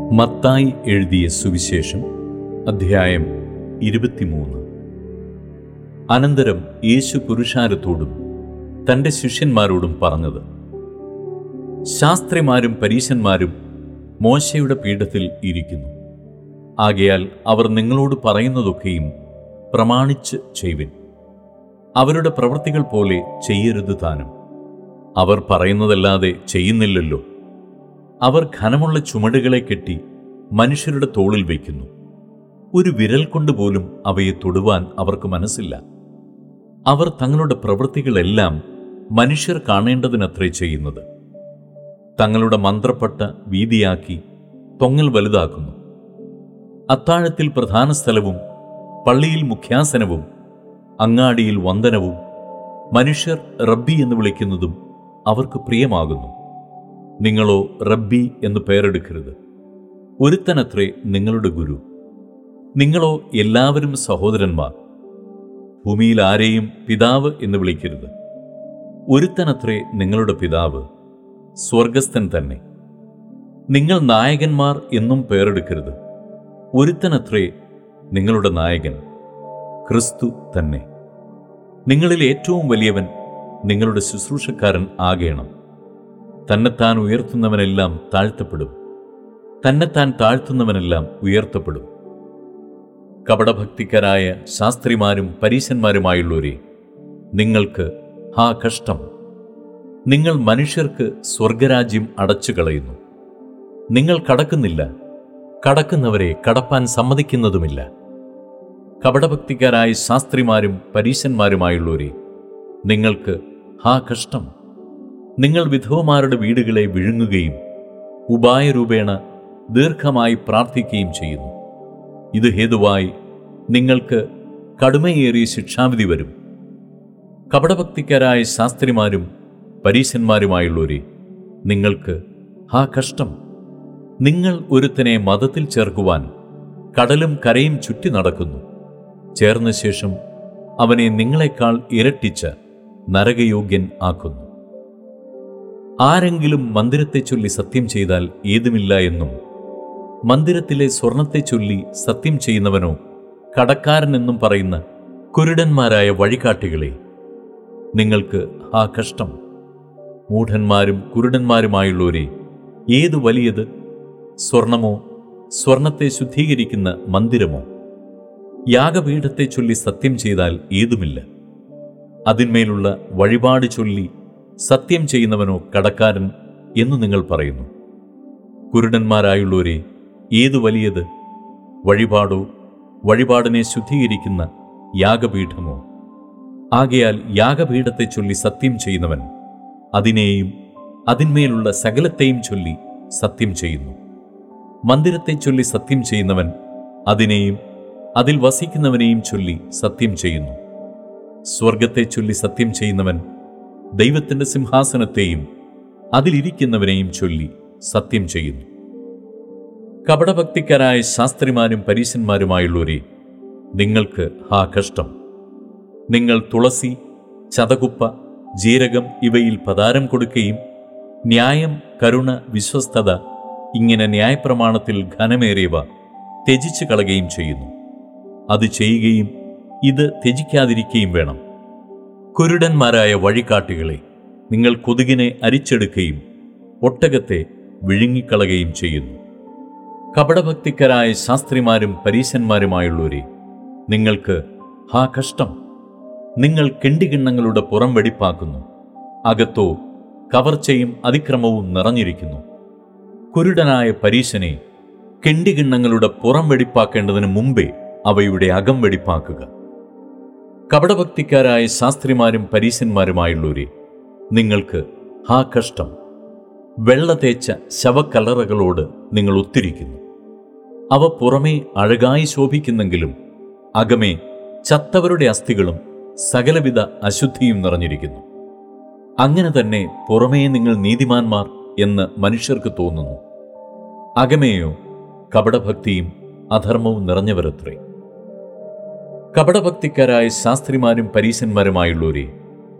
മത്തായി എഴുതിയ സുവിശേഷം അധ്യായം ഇരുപത്തിമൂന്ന് അനന്തരം യേശു പുരുഷാരത്തോടും തൻ്റെ ശിഷ്യന്മാരോടും പറഞ്ഞത് ശാസ്ത്രിമാരും പരീശന്മാരും മോശയുടെ പീഠത്തിൽ ഇരിക്കുന്നു ആകയാൽ അവർ നിങ്ങളോട് പറയുന്നതൊക്കെയും പ്രമാണിച്ച് ചെയ്വിൻ അവരുടെ പ്രവൃത്തികൾ പോലെ ചെയ്യരുത് താനും അവർ പറയുന്നതല്ലാതെ ചെയ്യുന്നില്ലല്ലോ അവർ ഘനമുള്ള ചുമടുകളെ കെട്ടി മനുഷ്യരുടെ തോളിൽ വയ്ക്കുന്നു ഒരു വിരൽ കൊണ്ടുപോലും അവയെ തൊടുവാൻ അവർക്ക് മനസ്സില്ല അവർ തങ്ങളുടെ പ്രവൃത്തികളെല്ലാം മനുഷ്യർ കാണേണ്ടതിനത്രേ ചെയ്യുന്നത് തങ്ങളുടെ മന്ത്രപ്പട്ട വീതിയാക്കി തൊങ്ങൽ വലുതാക്കുന്നു അത്താഴത്തിൽ പ്രധാന സ്ഥലവും പള്ളിയിൽ മുഖ്യാസനവും അങ്ങാടിയിൽ വന്ദനവും മനുഷ്യർ റബ്ബി എന്ന് വിളിക്കുന്നതും അവർക്ക് പ്രിയമാകുന്നു നിങ്ങളോ റബ്ബി എന്ന് പേരെടുക്കരുത് ഒരുത്തനത്രേ നിങ്ങളുടെ ഗുരു നിങ്ങളോ എല്ലാവരും സഹോദരന്മാർ ഭൂമിയിൽ ആരെയും പിതാവ് എന്ന് വിളിക്കരുത് ഒരുത്തനത്രേ നിങ്ങളുടെ പിതാവ് സ്വർഗസ്ഥൻ തന്നെ നിങ്ങൾ നായകന്മാർ എന്നും പേരെടുക്കരുത് ഒരുത്തനത്രേ നിങ്ങളുടെ നായകൻ ക്രിസ്തു തന്നെ നിങ്ങളിൽ ഏറ്റവും വലിയവൻ നിങ്ങളുടെ ശുശ്രൂഷക്കാരൻ ആകേണം തന്നെത്താൻ ഉയർത്തുന്നവനെല്ലാം താഴ്ത്തപ്പെടും തന്നെത്താൻ താഴ്ത്തുന്നവനെല്ലാം ഉയർത്തപ്പെടും കപടഭക്തിക്കരായ ശാസ്ത്രിമാരും പരീശന്മാരുമായുള്ളവരെ നിങ്ങൾക്ക് ഹാ കഷ്ടം നിങ്ങൾ മനുഷ്യർക്ക് സ്വർഗരാജ്യം അടച്ചു കളയുന്നു നിങ്ങൾ കടക്കുന്നില്ല കടക്കുന്നവരെ കടപ്പാൻ സമ്മതിക്കുന്നതുമില്ല കപടഭക്തിക്കാരായ ശാസ്ത്രിമാരും പരീശന്മാരുമായുള്ളവരെ നിങ്ങൾക്ക് ഹാ കഷ്ടം നിങ്ങൾ വിധവമാരുടെ വീടുകളെ വിഴുങ്ങുകയും ഉപായരൂപേണ ദീർഘമായി പ്രാർത്ഥിക്കുകയും ചെയ്യുന്നു ഇത് ഹേതുവായി നിങ്ങൾക്ക് കടുമയേറിയ ശിക്ഷാവിധി വരും കപടഭക്തിക്കാരായ ശാസ്ത്രിമാരും പരീശന്മാരുമായുള്ളവരെ നിങ്ങൾക്ക് ഹാ കഷ്ടം നിങ്ങൾ ഒരുത്തനെ മതത്തിൽ ചേർക്കുവാൻ കടലും കരയും ചുറ്റി നടക്കുന്നു ചേർന്ന ശേഷം അവനെ നിങ്ങളെക്കാൾ ഇരട്ടിച്ച് നരകയോഗ്യൻ ആക്കുന്നു ആരെങ്കിലും മന്ദിരത്തെ ചൊല്ലി സത്യം ചെയ്താൽ ഏതുമില്ല എന്നും മന്ദിരത്തിലെ സ്വർണത്തെ ചൊല്ലി സത്യം ചെയ്യുന്നവനോ കടക്കാരനെന്നും പറയുന്ന കുരുടന്മാരായ വഴികാട്ടികളെ നിങ്ങൾക്ക് ആ കഷ്ടം മൂഢന്മാരും കുരുടന്മാരുമായുള്ളവരെ ഏതു വലിയത് സ്വർണമോ സ്വർണത്തെ ശുദ്ധീകരിക്കുന്ന മന്ദിരമോ യാഗപീഠത്തെ ചൊല്ലി സത്യം ചെയ്താൽ ഏതുമില്ല അതിന്മേലുള്ള വഴിപാട് ചൊല്ലി സത്യം ചെയ്യുന്നവനോ കടക്കാരൻ എന്നു നിങ്ങൾ പറയുന്നു കുരുടന്മാരായുള്ളവരെ ഏതു വലിയത് വഴിപാടോ വഴിപാടിനെ ശുദ്ധീകരിക്കുന്ന യാഗപീഠമോ ആകയാൽ യാഗപീഠത്തെ ചൊല്ലി സത്യം ചെയ്യുന്നവൻ അതിനെയും അതിന്മേലുള്ള സകലത്തെയും ചൊല്ലി സത്യം ചെയ്യുന്നു മന്ദിരത്തെ ചൊല്ലി സത്യം ചെയ്യുന്നവൻ അതിനെയും അതിൽ വസിക്കുന്നവനെയും ചൊല്ലി സത്യം ചെയ്യുന്നു സ്വർഗത്തെ ചൊല്ലി സത്യം ചെയ്യുന്നവൻ ദൈവത്തിൻ്റെ സിംഹാസനത്തെയും അതിലിരിക്കുന്നവനെയും ചൊല്ലി സത്യം ചെയ്യുന്നു കപടഭക്തിക്കാരായ ശാസ്ത്രിമാരും പരീശന്മാരുമായുള്ളവരെ നിങ്ങൾക്ക് ഹാ കഷ്ടം നിങ്ങൾ തുളസി ചതകുപ്പ ജീരകം ഇവയിൽ പതാരം കൊടുക്കുകയും ന്യായം കരുണ വിശ്വസ്തത ഇങ്ങനെ ന്യായപ്രമാണത്തിൽ ഘനമേറിയവ ത്യജിച്ചു കളയുകയും ചെയ്യുന്നു അത് ചെയ്യുകയും ഇത് ത്യജിക്കാതിരിക്കുകയും വേണം കുരുടന്മാരായ വഴികാട്ടികളെ നിങ്ങൾ കൊതുകിനെ അരിച്ചെടുക്കുകയും ഒട്ടകത്തെ വിഴുങ്ങിക്കളയുകയും ചെയ്യുന്നു കപടഭക്തിക്കരായ ശാസ്ത്രിമാരും പരീശന്മാരുമായുള്ളവരെ നിങ്ങൾക്ക് ഹാ കഷ്ടം നിങ്ങൾ കെണ്ടികിണ്ണങ്ങളുടെ പുറം വെടിപ്പാക്കുന്നു അകത്തോ കവർച്ചയും അതിക്രമവും നിറഞ്ഞിരിക്കുന്നു കുരുടനായ പരീശനെ കെണ്ടികിണ്ണങ്ങളുടെ പുറം വെടിപ്പാക്കേണ്ടതിന് മുമ്പേ അവയുടെ അകം വെടിപ്പാക്കുക കപടഭക്തിക്കാരായ ശാസ്ത്രിമാരും പരീശന്മാരുമായുള്ളവരെ നിങ്ങൾക്ക് ഹാ കഷ്ടം വെള്ള തേച്ച ശവക്കലറകളോട് നിങ്ങൾ ഒത്തിരിക്കുന്നു അവ പുറമേ അഴകായി ശോഭിക്കുന്നെങ്കിലും അകമേ ചത്തവരുടെ അസ്ഥികളും സകലവിധ അശുദ്ധിയും നിറഞ്ഞിരിക്കുന്നു അങ്ങനെ തന്നെ പുറമേ നിങ്ങൾ നീതിമാന്മാർ എന്ന് മനുഷ്യർക്ക് തോന്നുന്നു അകമേയോ കപടഭക്തിയും അധർമ്മവും നിറഞ്ഞവരത്രേ കപടഭക്തിക്കാരായ ശാസ്ത്രിമാരും പരീശന്മാരുമായുള്ളവരെ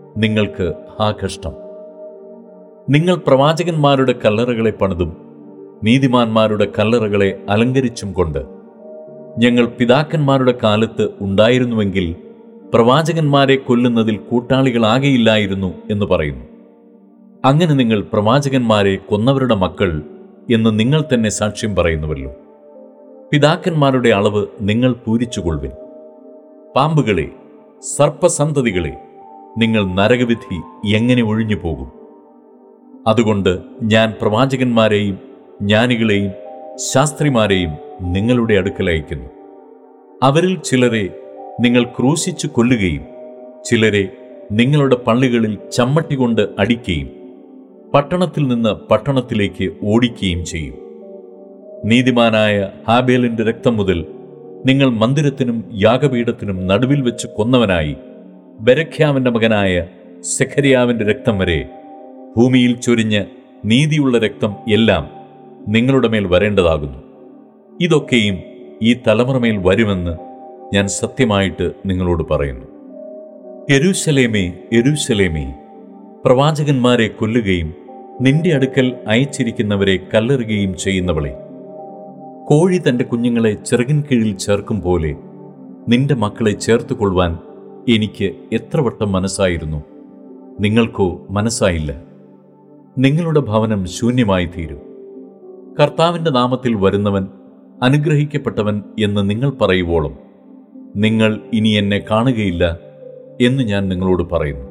നിങ്ങൾക്ക് ഹാ കഷ്ടം നിങ്ങൾ പ്രവാചകന്മാരുടെ കല്ലറകളെ പണിതും നീതിമാന്മാരുടെ കല്ലറകളെ അലങ്കരിച്ചും കൊണ്ട് ഞങ്ങൾ പിതാക്കന്മാരുടെ കാലത്ത് ഉണ്ടായിരുന്നുവെങ്കിൽ പ്രവാചകന്മാരെ കൊല്ലുന്നതിൽ കൂട്ടാളികളാകെയില്ലായിരുന്നു എന്ന് പറയുന്നു അങ്ങനെ നിങ്ങൾ പ്രവാചകന്മാരെ കൊന്നവരുടെ മക്കൾ എന്ന് നിങ്ങൾ തന്നെ സാക്ഷ്യം പറയുന്നുവല്ലോ പിതാക്കന്മാരുടെ അളവ് നിങ്ങൾ പൂരിച്ചുകൊള്ളുവിൻ പാമ്പുകളെ സർപ്പസന്തതികളെ നിങ്ങൾ നരകവിധി എങ്ങനെ ഒഴിഞ്ഞു പോകും അതുകൊണ്ട് ഞാൻ പ്രവാചകന്മാരെയും ജ്ഞാനികളെയും ശാസ്ത്രിമാരെയും നിങ്ങളുടെ അടുക്കൽ അയക്കുന്നു അവരിൽ ചിലരെ നിങ്ങൾ ക്രൂശിച്ചു കൊല്ലുകയും ചിലരെ നിങ്ങളുടെ പള്ളികളിൽ ചമ്മട്ടി കൊണ്ട് അടിക്കുകയും പട്ടണത്തിൽ നിന്ന് പട്ടണത്തിലേക്ക് ഓടിക്കുകയും ചെയ്യും നീതിമാനായ ഹാബേലിന്റെ രക്തം മുതൽ നിങ്ങൾ മന്ദിരത്തിനും യാഗപീഠത്തിനും നടുവിൽ വെച്ച് കൊന്നവനായി ബരഖ്യാവിന്റെ മകനായ സെഖരിയാവിന്റെ രക്തം വരെ ഭൂമിയിൽ ചൊരിഞ്ഞ് നീതിയുള്ള രക്തം എല്ലാം നിങ്ങളുടെ മേൽ വരേണ്ടതാകുന്നു ഇതൊക്കെയും ഈ തലമുറമേൽ വരുമെന്ന് ഞാൻ സത്യമായിട്ട് നിങ്ങളോട് പറയുന്നു യെരൂശലേമേ യെരൂശലേമേ പ്രവാചകന്മാരെ കൊല്ലുകയും നിന്റെ അടുക്കൽ അയച്ചിരിക്കുന്നവരെ കല്ലെറുകയും ചെയ്യുന്നവളെ കോഴി തന്റെ കുഞ്ഞുങ്ങളെ ചിറകിൻ കീഴിൽ ചേർക്കും പോലെ നിന്റെ മക്കളെ ചേർത്തുകൊള്ളുവാൻ എനിക്ക് എത്ര വട്ടം മനസ്സായിരുന്നു നിങ്ങൾക്കോ മനസ്സായില്ല നിങ്ങളുടെ ഭവനം ശൂന്യമായി തീരും കർത്താവിന്റെ നാമത്തിൽ വരുന്നവൻ അനുഗ്രഹിക്കപ്പെട്ടവൻ എന്ന് നിങ്ങൾ പറയുവോളം നിങ്ങൾ ഇനി എന്നെ കാണുകയില്ല എന്ന് ഞാൻ നിങ്ങളോട് പറയുന്നു